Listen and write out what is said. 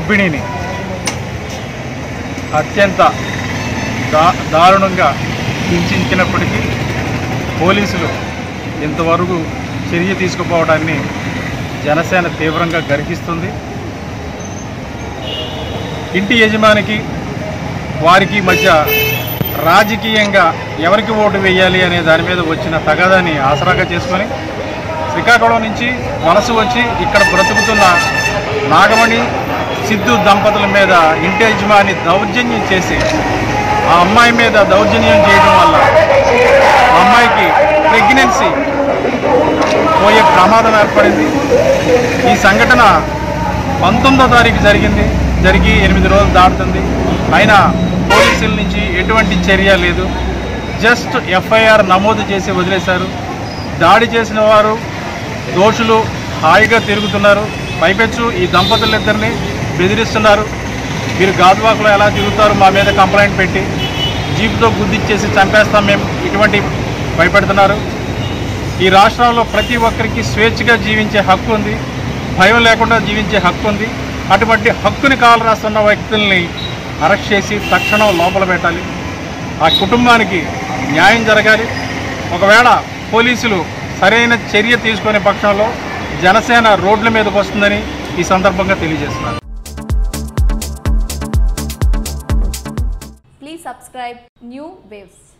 గర్భిణిని అత్యంత దా దారుణంగా హింసించినప్పటికీ పోలీసులు ఇంతవరకు చర్య తీసుకుపోవడాన్ని జనసేన తీవ్రంగా గర్హిస్తుంది ఇంటి యజమానికి వారికి మధ్య రాజకీయంగా ఎవరికి ఓటు వేయాలి అనే దాని మీద వచ్చిన తగాదాన్ని ఆసరాగా చేసుకొని శ్రీకాకుళం నుంచి వలస వచ్చి ఇక్కడ బ్రతుకుతున్న నాగమణి సిద్ధు దంపతుల మీద ఇంటి యజమాని దౌర్జన్యం చేసి ఆ అమ్మాయి మీద దౌర్జన్యం చేయడం వల్ల ఆ అమ్మాయికి ప్రెగ్నెన్సీ పోయే ప్రమాదం ఏర్పడింది ఈ సంఘటన పంతొమ్మిదో తారీఖు జరిగింది జరిగి ఎనిమిది రోజులు దాటుతుంది అయినా పోలీసుల నుంచి ఎటువంటి చర్య లేదు జస్ట్ ఎఫ్ఐఆర్ నమోదు చేసి వదిలేశారు దాడి చేసిన వారు దోషులు హాయిగా తిరుగుతున్నారు పైపెచ్చు ఈ దంపతులిద్దరిని బెదిరిస్తున్నారు మీరు గాజువాకలో ఎలా తిరుగుతారు మా మీద కంప్లైంట్ పెట్టి జీపుతో గుద్దిచ్చేసి చంపేస్తాం మేము ఇటువంటి భయపెడుతున్నారు ఈ రాష్ట్రంలో ప్రతి ఒక్కరికి స్వేచ్ఛగా జీవించే హక్కు ఉంది భయం లేకుండా జీవించే హక్కు ఉంది అటువంటి హక్కుని కాలు రాస్తున్న వ్యక్తుల్ని అరెస్ట్ చేసి తక్షణం లోపల పెట్టాలి ఆ కుటుంబానికి న్యాయం జరగాలి ఒకవేళ పోలీసులు సరైన చర్య తీసుకునే పక్షంలో జనసేన రోడ్ల మీదకి వస్తుందని ఈ సందర్భంగా తెలియజేస్తున్నారు Please subscribe New Waves.